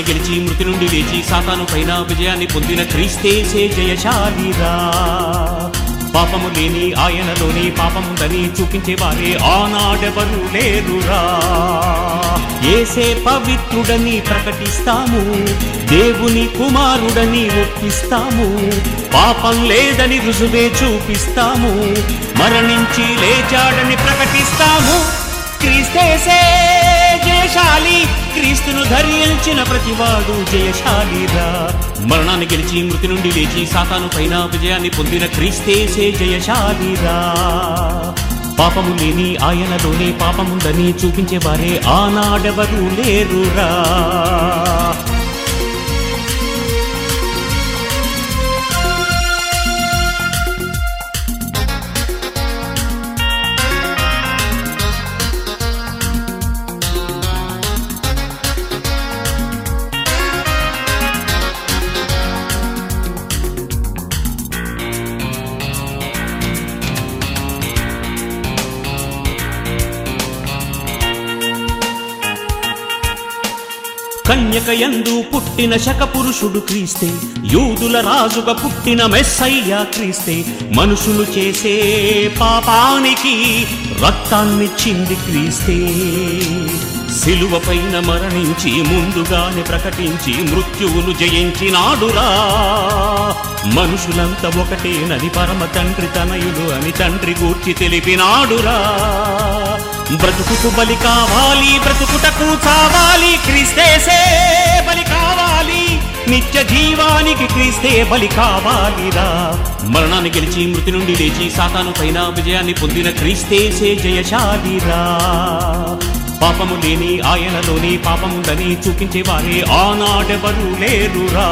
గెలిచి మృతి నుండి లేచి సాతాను పైన విజయాన్ని పొందిన క్రీస్తేసే జయశాలిరా పాపము లేని ఆయనలోని పాపముందని చూపించేవారే ఆనాడెవరు లేరురా ఏసే పవిత్రుడని ప్రకటిస్తాము దేవుని కుమారుడని ఒప్పిస్తాము పాపం లేదని రుజువే చూపిస్తాము మరణించి లేచాడని ప్రకటిస్తాము క్రీస్తేసే జయశాలి క్రీస్తును ధరించిన ప్రతివాడు జయశాలిరా మరణాన్ని గెలిచి మృతి నుండి లేచి సాతాను పైన విజయాన్ని పొందిన క్రీస్తేసే జయశాలిరా పాపము లేని ఆయనలోనే పాపముందని చూపించేవారే ఆనాడెవరు లేరురా కన్యకయందు పుట్టిన శక పురుషుడు క్రీస్తే యూదుల రాజుగా పుట్టిన మెస్సయ్య క్రీస్తే మనుషులు చేసే పాపానికి రక్తాన్నిచ్చింది క్రీస్తే సిలువ పైన మరణించి ముందుగానే ప్రకటించి మృత్యువును జయించినాడురా మనుషులంతా ఒకటేనని పరమ తండ్రి తనయులు అని తండ్రి గూర్చి తెలిపినాడురా బ్రతుకుకు బలి కావాలి బ్రతుకుటకు చావాలి క్రీస్తేసే బలి కావాలి నిత్య జీవానికి క్రీస్తే బలి కావాలిరా మరణాన్ని గెలిచి మృతి నుండి లేచి సాతాను పైన విజయాన్ని పొందిన క్రీస్తేసే జయశాలిరా పాపము లేని ఆయనలోని పాపముందని చూపించేవారే ఆనాడెవరు లేరురా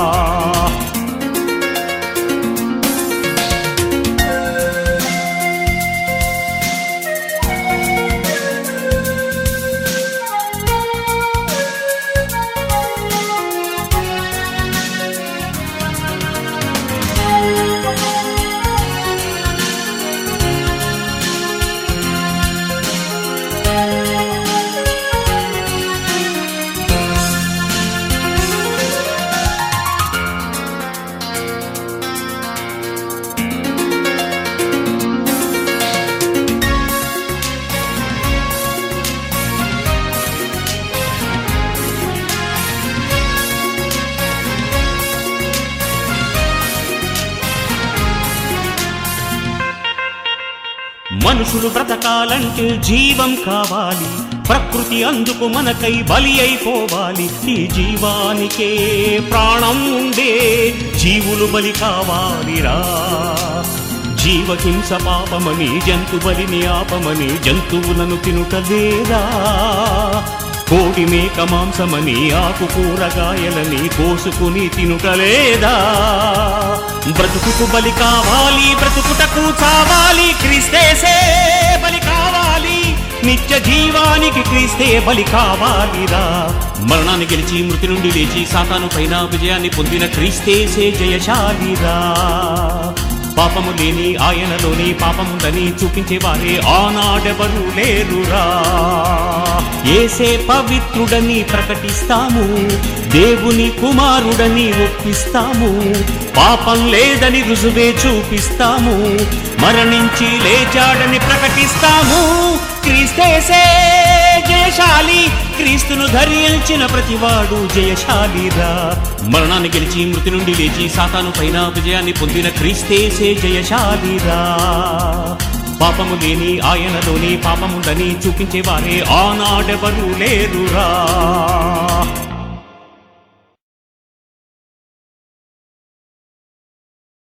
మనుషులు బ్రతకాలంటే జీవం కావాలి ప్రకృతి అందుకు మనకై బలి అయిపోవాలి ఈ జీవానికే ప్రాణం ఉండే జీవులు బలి కావాలిరా జీవహింస పాపమని జంతు బలిని ఆపమని జంతువులను తినుటలేదా కోడి మేక మాంసమని ఆకు కూరగాయలని కోసుకుని తినుటలేదా బ్రతుకుకు బలి కావాలి బ్రతుకుటకు చావాలి క్రీస్తేసే బలి కావాలి నిత్య జీవానికి క్రీస్తే బలి కావాలిరా మరణాన్ని గెలిచి మృతి నుండి లేచి సాతాను పైన విజయాన్ని పొందిన క్రీస్తేసే జయశాలిరా పాపము లేని ఆయనలోని పాపముందని చూపించేవారే ఆనాడెవరు లేరురా ఏసే పవిత్రుడని ప్రకటిస్తాము దేవుని కుమారుడని ఒప్పిస్తాము పాపం లేదని రుజువే చూపిస్తాము మరణించి లేచాడని ప్రకటిస్తాము క్రీస్తేసే జయశాలి క్రీస్తును ధరించిన ప్రతివాడు జయశాలిరా మరణాన్ని గెలిచి మృతి నుండి లేచి సాతాను పైన విజయాన్ని పొందిన క్రీస్తేసే జయశాలిరా పాపము లేని ఆయనలోని పాపముందని చూపించేవారే ఆనాడెవరు లేరురా